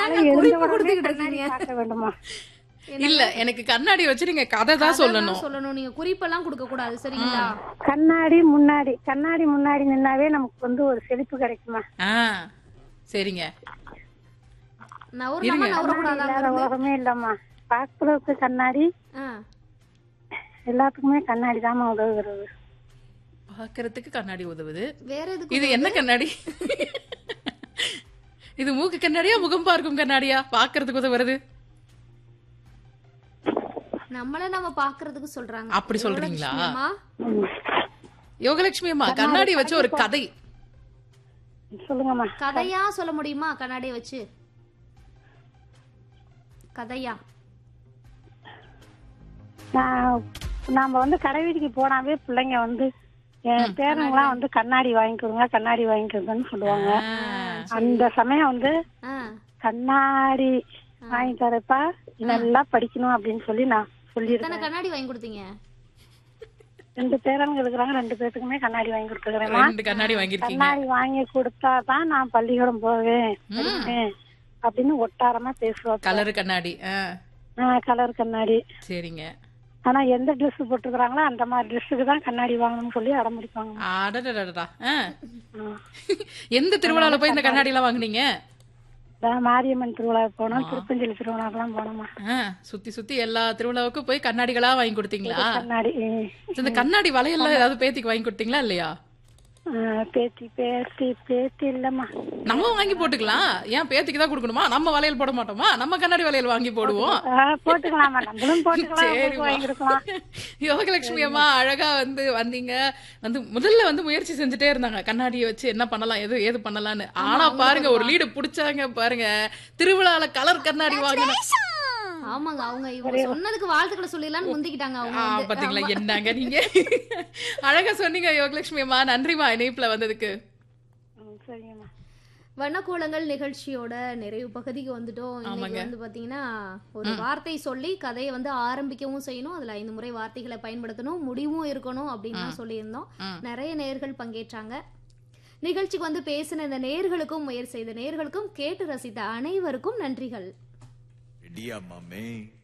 என்னங்க எழுந்த குறிப்பு உடனே கொடுத்துக்கிட்டு கண்ணாடி இருக்கீங்க பார்க்க வேண்டுமா இல்ல எனக்கு கண்ணாடி வச்சு நீங்க கதை தான் சொல்லணும் அதான் சொல்லணும் நீங்க குறிப்பெல்லாம் கொடுக்க கூடாது சரிங்களா கண்ணாடி முன்னாடி கண்ணாடி முன்னாடி நின்னாவே நமக்கு வந்து ஒரு செழிப்பு கிடைக்குமா ஆ சரிங்க நவரலாமா நவரக்கூடாதா இல்லாத உலகமே இல்லம்மா பார்க்கறதுக்கு கண்ணாடி ஆ. எல்லாத்துக்குமே கண்ணாடி தாம்மா உதவுகிறது பாக்குறதுக்கு கண்ணாடி உதவுது வேற எதுக்கு இது என்ன கண்ணாடி இது மூக்கு கண்ணாடியா முகம் பார்க்கும் கண்ணாடியா பாக்குறதுக்கு உதவுறது நம்மள நம்ம பாக்குறதுக்கு சொல்றாங்க அப்படி சொல்றீங்களா? அம்மா, ம். யோகலட்சுமி அம்மா கண்ணாடி வச்சு ஒரு கதை சொல்லுங்கம்மா கதையா சொல்ல முடியுமா கண்ணாடியை வச்சு கதையா நான் நாம வந்து கடை வீதிக்கு போனாவே பிள்ளைங்க வந்து என் பேரங்களாம் வந்து கண்ணாடி வாங்கிக்கிறோங்க கண்ணாடி வாங்கிக்கிறதுன்னு சொல்லுவாங்க ஆ, அந்த சமயம் வந்து ஆ. கண்ணாடி வாங்கி தரப்பா நல்லா படிக்கணும் அப்படின்னு சொல்லி நான் எத்தனை சொல்லியிருக்கேன் கண்ணாடி வாங்கி கொடுத்தீங்க ரெண்டு பேரங்க இருக்கிறாங்க ரெண்டு பேத்துக்குமே கண்ணாடி வாங்கி கொடுத்துக்கிறேன் ரெண்டு கண்ணாடி வாங்கிருக்கீங்க கண்ணாடி வாங்கி கொடுத்தா தான் நான் பள்ளிக்கூடம் போவேன் படிப்பேன் அப்படின்னு ஒட்டாரமா பேசுவாங்க கலர் கண்ணாடி ஆ, கலர் கண்ணாடி சரிங்க ஆனா எந்த Dress போட்டுக்கிறாங்களோ அந்த மாதிரி ட்ரெஸ்ஸுக்கு தான் கண்ணாடி வாங்கணும்னு சொல்லி அடம்பிடிப்பாங்க அடடடடா ஆ. எந்த திருவிழால போய் இந்த கண்ணாடி எல்லாம் வாங்குனீங்க நான் மாரியம்மன் திருவிழா போனோம் திருப்பஞ்சலி திருவிழாக்கெல்லாம் போனோமா ஆ, சுத்தி சுத்தி எல்லா திருவிழாவுக்கும் போய் கண்ணாடிகளா வாங்கி கொடுத்தீங்களா கண்ணாடி ம். இந்த கண்ணாடி வளையல்ல ஏதாவது பேத்திக்கு வாங்கி கொடுத்தீங்களா இல்லையா ஆ, பேத்தி பேத்தி பேத்தி இல்லம்மா நம்ம வாங்கி போட்டுக்கலாம் ஏன் பேத்திக்கு தான் கொடுக்கணுமா நம்ம வளையல் போட மாட்டோமா நம்ம கண்ணாடி வளையல் வாங்கி போடுவோம் ஆ, போட்டுக்கலாமா நம்மளும் போட்டுக்கலாம் உங்களுக்கு சரிம்மா. வாங்கி கொடுக்கலாம் யோகலட்சுமி அம்மா அழகா வந்து வந்தீங்க வந்து முதல்ல வந்து முயற்சி செஞ்சுட்டே இருந்தாங்க கண்ணாடியை வச்சு என்ன பண்ணலாம் எது ஏது பண்ணலாம்னு ஆனா பாருங்க ஒரு லீடு புடிச்சாங்க பாருங்க திருவிழால கலர் கண்ணாடி வாங்கின ஆமாங்க அவங்க இவங்க சொன்னதுக்கு வாழ்த்துக்களை சொல்லிடலாம்னு முந்திக்கிட்டாங்க அவங்க வந்து. பாத்தீங்களா என்னங்க நீங்க அழகா சொன்னீங்க யோகலட்சுமி அம்மா நன்றிமா இணைப்புல வந்ததுக்கு ம், சரிங்கம்மா வண்ணக்கோலங்கள் நிகழ்ச்சியோட நிறைவு பகுதிக்கு வந்துட்டோம் இன்னைக்கு வந்து பாத்தீங்கன்னா ஒரு வார்த்தை சொல்லி கதையை வந்து ஆரம்பிக்கவும் செய்யணும் அதுல ஐந்து முறை வார்த்தைகளை பயன்படுத்தணும் முடிவும் இருக்கணும் அப்படின்னு தான் சொல்லியிருந்தோம் ம். நிறைய நேர்கள் பங்கேற்றாங்க நிகழ்ச்சிக்கு வந்து பேசின இந்த நேர்களுக்கும் முயற்சி செய்த நேர்களுக்கும் கேட்டு ரசித்த அனைவருக்கும் நன்றிகள் ரெடியா மாமே